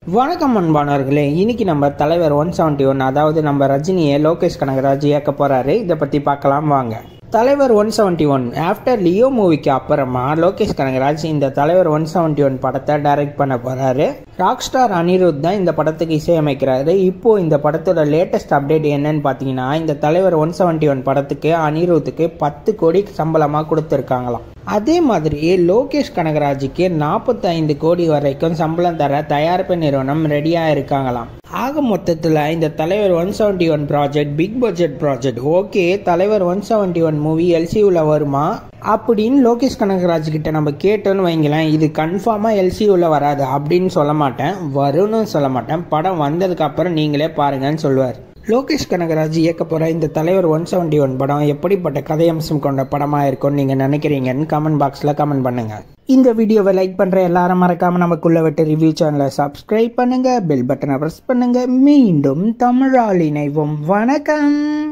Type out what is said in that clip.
வணக்கம் அன்பானவர்களே இன்னைக்கு நம்ம தலைவர் ஒன் செவன்டி ஒன் அதாவது நம்ம ரஜினியை லோகேஷ் கனகராஜ் இயக்க போறாரு இதை பத்தி பார்க்கலாம் வாங்க Thalaivar one seventy one after Leo மூவிக்கு அப்புறமா லோகேஷ் கனகராஜ் இந்த தலைவர் ஒன் செவன்டி ஒன் படத்தை டைரக்ட் பண்ண போறாரு ராக் ஸ்டார் அனிருத் தான் இந்த படத்துக்கு இசையமைக்கிறாரு இப்போ இந்த படத்தோட லேட்டஸ்ட் அப்டேட் என்னன்னு பார்த்தீங்கன்னா இந்த தலைவர் ஒன் செவன்டி ஒன் படத்துக்கு அனிருத்துக்கு பத்து கோடி சம்பளமா கொடுத்துருக்காங்களாம் அதே மாதிரி லோகேஷ் கனகராஜுக்கு நாற்பத்தைந்து கோடி வரைக்கும் சம்பளம் தர தயாரிப்பு நிறுவனம் ரெடியாக இருக்காங்களாம் ஆக மொத்தத்தில் இந்த Thalaivar one seventy one project big budget project okay Thalaivar one seventy one movie எல்சியூவில் வருமா அப்படின்னு லோகேஷ் கனகராஜ் கிட்ட நம்ம கேட்டோன்னு வைங்களேன் இது கன்ஃபார்மாக எல்சியூவில் வராது அப்படின்னு சொல்ல மாட்டேன் வரும்னு சொல்ல மாட்டேன் படம் வந்ததுக்கு அப்புறம் நீங்களே பாருங்கன்னு சொல்லுவார் லோகேஷ் கனகராஜ் இயக்க போகிற இந்த தலைவர் ஒன் செவன்டி ஒன் படம் எப்படிப்பட்ட கதையம்சம் கொண்ட படமாக இருக்கும்னு நீங்கள் நினைக்கிறீங்கன்னு கமெண்ட் பாக்ஸில் கமெண்ட் பண்ணுங்கள் இந்த வீடியோவை லைக் பண்ணுற எல்லாரும் மறக்காமல் நமக்குள்ள விட்டு ரிவ்யூ சேனலை சப்ஸ்கிரைப் பண்ணுங்கள் பெல் பட்டனை ப்ரெஸ் பண்ணுங்கள் மீண்டும் தமிழால் இணைவோம் வணக்கம்